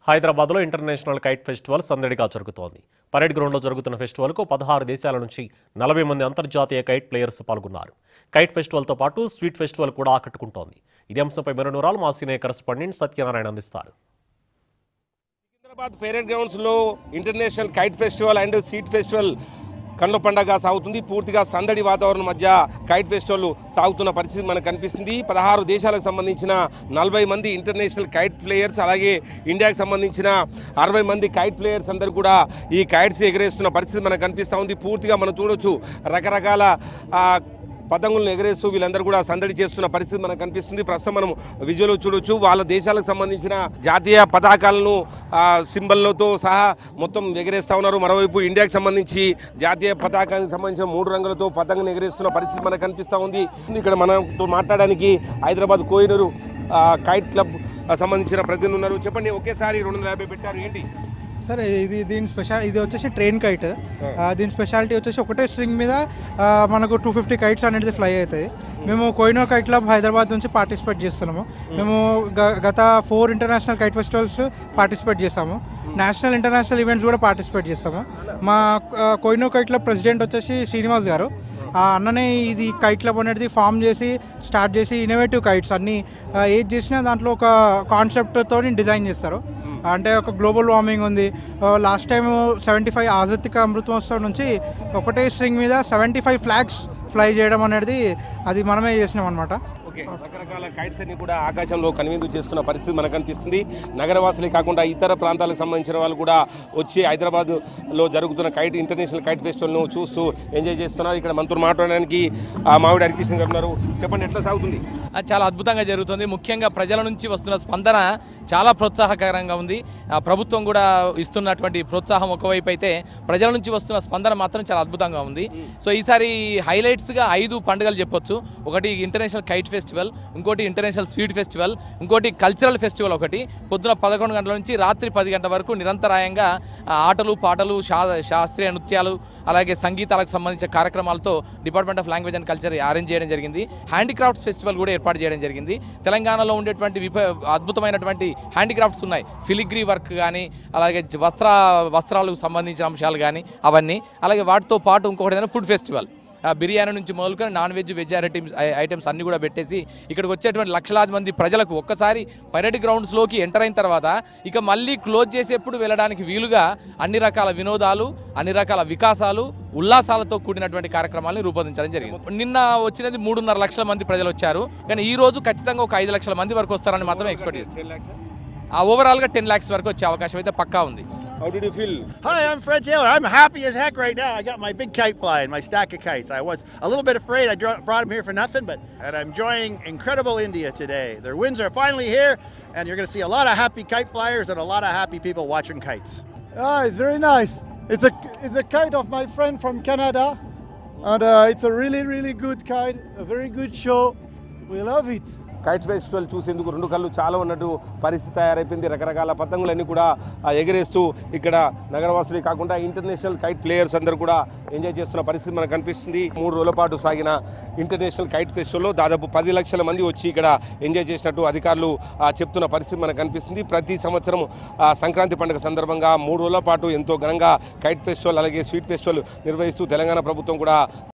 హైదరాబాద్లో international kite festival సందడిగా జరుగుతోంది పరేడ్ గ్రౌండ్లో జరుగుతున్న ఫెస్టివల్కు పదహారు దేశాల నుంచి నలభై మంది అంతర్జాతీయ కైట్ ప్లేయర్స్ పాల్గొన్నారు కైట్ ఫెస్టివల్తో పాటు స్వీట్ ఫెస్టివల్ కూడా ఆకట్టుకుంటోంది ఇదే అంశంపై మరో వివరాలు మా సీనియర్ కరెస్పాండెంట్ సత్యనారాయణ అందిస్తారు సికింద్రాబాద్ పేరెడ్ గ్రౌండ్స్లో international kite festival and sweet festival కన్నుల పండగ సాగుతుంది పూర్తిగా సందడి వాతావరణం మధ్య కైట్ ఫెస్టివల్ సాగుతున్న పరిస్థితి మనకు కనిపిస్తుంది పదహారు దేశాలకు సంబంధించిన నలభై మంది ఇంటర్నేషనల్ కైట్ ప్లేయర్స్ అలాగే ఇండియాకి సంబంధించిన అరవై మంది కైట్ ప్లేయర్స్ అందరూ కూడా ఈ కైట్స్ ఎగరేస్తున్న పరిస్థితి మనకు కనిపిస్తూ ఉంది పూర్తిగా మనం చూడొచ్చు రకరకాల ఆ, పతంగులను ఎగరేస్తూ వీళ్ళందరూ కూడా సందడి చేస్తున్న పరిస్థితి మనకు కనిపిస్తుంది ప్రస్తుతం మనం విజువల్ చూడొచ్చు వాళ్ళ దేశాలకు సంబంధించిన జాతీయ పతాకాలను ఆ, సింబల్లతో సహా మొత్తం ఎగరేస్తా ఉన్నారు మరోవైపు ఇండియాకి సంబంధించి జాతీయ పతాకానికి సంబంధించిన మూడు రంగులతో పతంగును ఎగరేస్తున్న పరిస్థితి మనకు కనిపిస్తూ ఉంది ఇక్కడ మనతో మాట్లాడడానికి హైదరాబాద్ కోహినూరు ఆ, కైట్ క్లబ్ ఆ, సంబంధించిన ప్రతినిధులు ఉన్నారు చెప్పండి ఒకేసారి రెండు వందల యాభై పెట్టారు ఏంటి సరే ఇది దీని స్పెషల్ ఇది వచ్చేసి ట్రైన్ కైట్ దీని స్పెషాలిటీ వచ్చేసి ఒకటే స్ట్రింగ్ మీద ఆ, మనకు టూ ఫిఫ్టీ కైట్స్ అనేది ఫ్లై అవుతాయి మేము కోయినో కైట్ క్లబ్ హైదరాబాద్ నుంచి పార్టిసిపేట్ చేస్తున్నాము మేము గ- గత four international kite festivals participate చేస్తాము నేషనల్ ఇంటర్నేషనల్ ఈవెంట్స్ కూడా పార్టిసిపేట్ చేస్తాము మా ఆ, కోయినో కైట్ క్లబ్ ప్రెసిడెంట్ వచ్చేసి శ్రీనివాస్ గారు ఆ అన్ననే ఇది కైట్ క్లబ్ అనేది ఫామ్ చేసి స్టార్ట్ చేసి ఇన్నోవేటివ్ కైట్స్ అన్ని ఆ, ఏది చేసినా దాంట్లో ఒక కాన్సెప్ట్తో డిజైన్ చేస్తారు అంటే ఒక గ్లోబల్ వార్మింగ్ ఉంది లాస్ట్ టైం సెవెంటీ ఫైవ్ ఆజాతిక అమృతోత్సవం నుంచి ఒకటే స్ట్రింగ్ మీద సెవెంటీ ఫైవ్ ఫ్లాగ్స్ ఫ్లై చేయడం అనేది అది మనమే చేసినాం అనమాట ఓకే రకరకాల కైట్స్ అన్ని కూడా ఆకాశంలో కనువిందు చేస్తున్న పరిస్థితి మనకు కనిపిస్తుంది నగరవాసులే కాకుండా ఇతర ప్రాంతాలకు సంబంధించిన వాళ్ళు కూడా వచ్చి హైదరాబాద్లో జరుగుతున్న కైట్ ఇంటర్నేషనల్ కైట్ ఫెస్టివల్ను చూస్తూ ఎంజాయ్ చేస్తున్నారు ఇక్కడ మనతో మాట్లాడడానికి ఆ మావిడి హరికృష్ణ గారు ఉన్నారు చెప్పండి ఎట్లా సాగుతుంది అది చాలా అద్భుతంగా జరుగుతుంది ముఖ్యంగా ప్రజల నుంచి వస్తున్న స్పందన చాలా ప్రోత్సాహకరంగా ఉంది ఆ ప్రభుత్వం కూడా ఇస్తున్నటువంటి ప్రోత్సాహం ఒకవైపు అయితే ప్రజల నుంచి వస్తున్న స్పందన మాత్రం చాలా అద్భుతంగా ఉంది సో ఈసారి హైలైట్స్గా ఐదు పండుగలు చెప్పొచ్చు ఒకటి ఇంటర్నేషనల్ కైట్ ఫెస్టివల్ ఇంకోటి ఇంటర్నేషనల్ స్వీట్ ఫెస్టివల్ ఇంకోటి కల్చరల్ ఫెస్టివల్ ఒకటి పొద్దున పదకొండు గంటల నుంచి రాత్రి పది గంటల వరకు నిరంతరాయంగా ఆ, ఆటలు పాటలు శా శాస్త్రీయ నృత్యాలు అలాగే సంగీతాలకు సంబంధించిన కార్యక్రమాలతో department of language and culture arrange చేయడం జరిగింది హ్యాండిక్రాఫ్ట్స్ ఫెస్టివల్ కూడా ఏర్పాటు చేయడం జరిగింది తెలంగాణలో ఉండేటువంటి విప అద్భుతమైనటువంటి హ్యాండిక్రాఫ్ట్స్ ఉన్నాయి ఫిలిగ్రీ వర్క్ కానీ అలాగే జ- వస్త్ర వస్త్రాలకు సంబంధించిన అంశాలు కానీ అవన్నీ అలాగే వాటితో పాటు ఇంకొకటి ఏంటంటే ఫుడ్ ఫెస్టివల్ ఆ బిర్యానీ నుంచి మొదలుకొని non veg veg items items అన్ని కూడా పెట్టేసి ఇక్కడికి వచ్చేటువంటి లక్షలాది మంది ప్రజలకు ఒక్కసారి పరేడ్ గ్రౌండ్స్లోకి ఎంటర్ అయిన తర్వాత ఇక మళ్ళీ క్లోజ్ చేసేప్పుడు వెళ్ళడానికి వీలుగా అన్ని రకాల వినోదాలు అన్ని రకాల వికాసాలు ఉల్లాసాలతో కూడినటువంటి కార్యక్రమాలను రూపొందించడం జరిగింది నిన్న వచ్చినది మూడున్నర లక్షల మంది ప్రజలు వచ్చారు కానీ ఈ రోజు ఖచ్చితంగా ఒక ఐదు లక్షల మంది వరకు వస్తారని మాత్రం ఎక్స్పెక్ట్ చేస్తాం ఆ ఓవరాల్గా టెన్ ల్యాక్స్ వరకు వచ్చే అవకాశం అయితే పక్కా ఉంది how do you feel Hi, I'm Fred Taylor. I'm happy as heck right now. I got my big kite flying, my stack of kites. I was a little bit afraid I dro- brought them here for nothing, but and I'm enjoying incredible India today. Their winds are finally here, and you're going to see a lot of happy kite flyers and a lot of happy people watching kites. Ah, it's very nice. It's a it's a kite of my friend from Canada, and uh, it's a really really good kite. A very good show. We love it. Kite festival చూసేందుకు రెండు కళ్ళు చాలా ఉన్నట్టు పరిస్థితి తయారైపోయింది రకరకాల పతంగులన్నీ కూడా ఆ, ఎగరేస్తూ ఇక్కడ నగరవాసులే కాకుండా ఇంటర్నేషనల్ కైట్ ప్లేయర్స్ అందరూ కూడా ఎంజాయ్ చేస్తున్న పరిస్థితి మనకు కనిపిస్తుంది మూడు రోజుల పాటు సాగిన ఇంటర్నేషనల్ కైట్ ఫెస్టివల్లో దాదాపు పది లక్షల మంది వచ్చి ఇక్కడ ఎంజాయ్ చేసినట్టు అధికారులు ఆ, చెప్తున్న పరిస్థితి మనకు కనిపిస్తుంది ప్రతి సంవత్సరం ఆ, సంక్రాంతి పండుగ సందర్భంగా మూడు రోజుల పాటు ఎంతో ఘనంగా కైట్ ఫెస్టివల్ అలాగే స్వీట్ ఫెస్టివల్ నిర్వహిస్తూ తెలంగాణ ప్రభుత్వం కూడా